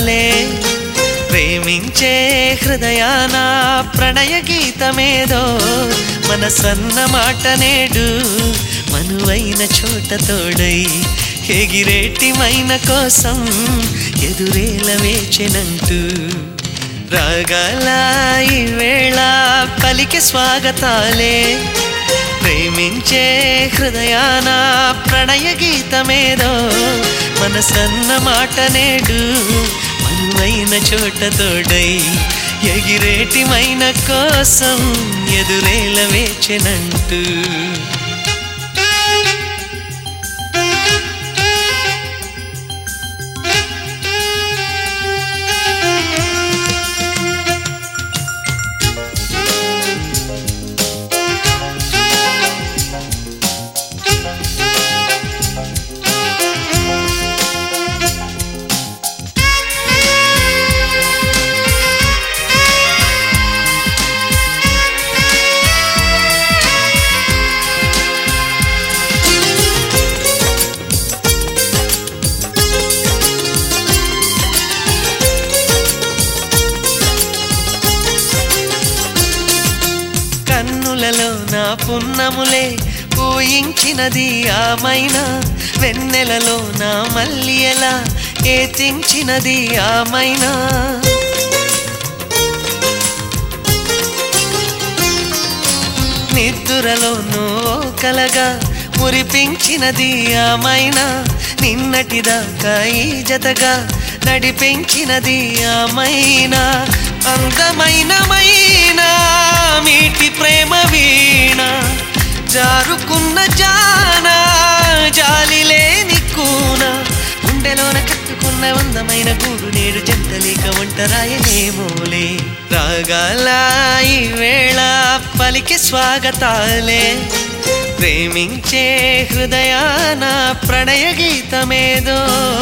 స్వాగతాలే ప్రేమించే హృదయాన ప్రణయ గీతమేదో మన సన్న మాట నేడు మనువైన చోట తోడై ఎగిరేటి మైన కోసం ఎదురేల వేచెనంటూ రాగాల ఈ వేళ పలికి స్వాగతాలే ప్రేమించే హృదయాన ప్రణయ గీతమేదో మన సన్న మాట నేడు మనువైన చోట తోడై ఎగిరేటి మైన కోసం ఎదురేల వేచెనంటూ కన్నులలో నా పున్నములే పూయించినది ఆమైన వెన్నెలలో నా మల్లియలా ఏతించినది ఆమైనా నిద్దురలో నువ్వు కలగా మురిపించినది ఆమైనా నిన్నటిదాకా ఈ జతగా నడిపించినది ఆమైనా అందమైన మైనా మీటి ప్రేమ వీణ జారుకున్న జానా జాలి లేని కూన గుండెలోన కట్టుకున్న అందమైన గూడు నేడు జంటలేక ఒంటరాయనేమోలే రాగాల ఈ వేళ పలికి స్వాగతాలే ప్రేమించే హృదయాన ప్రణయ గీతమేదో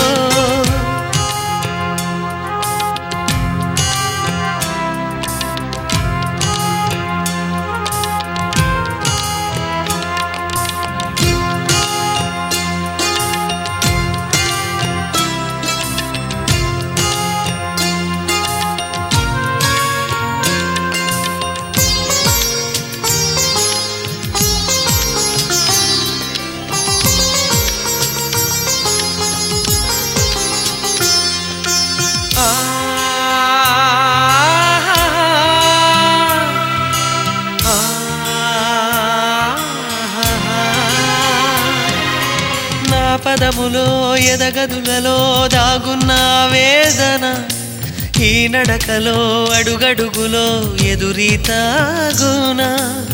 నా పదములో ఎదగదులలో దాగున్న వేదన ఈ నడకలో అడుగడుగులో ఎదురీతాగునా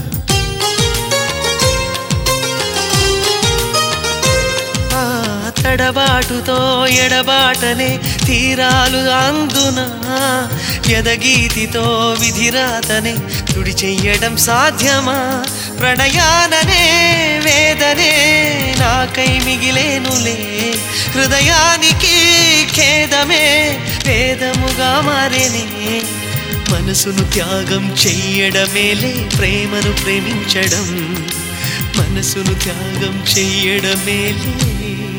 ఆ తడబాటుతో ఎడబాటనే తీరాలు అందున ఎదగీతితో విధిరాతనే తుడి చెయ్యడం సాధ్యమా ప్రణయాననే వేదనే నాకై మిగిలేనులే హృదయానికి ఖేదమే వేదముగా మారేనే మనసును త్యాగం చెయ్యడమేలే ప్రేమను ప్రేమించడం మనసును త్యాగం చెయ్యడమేలే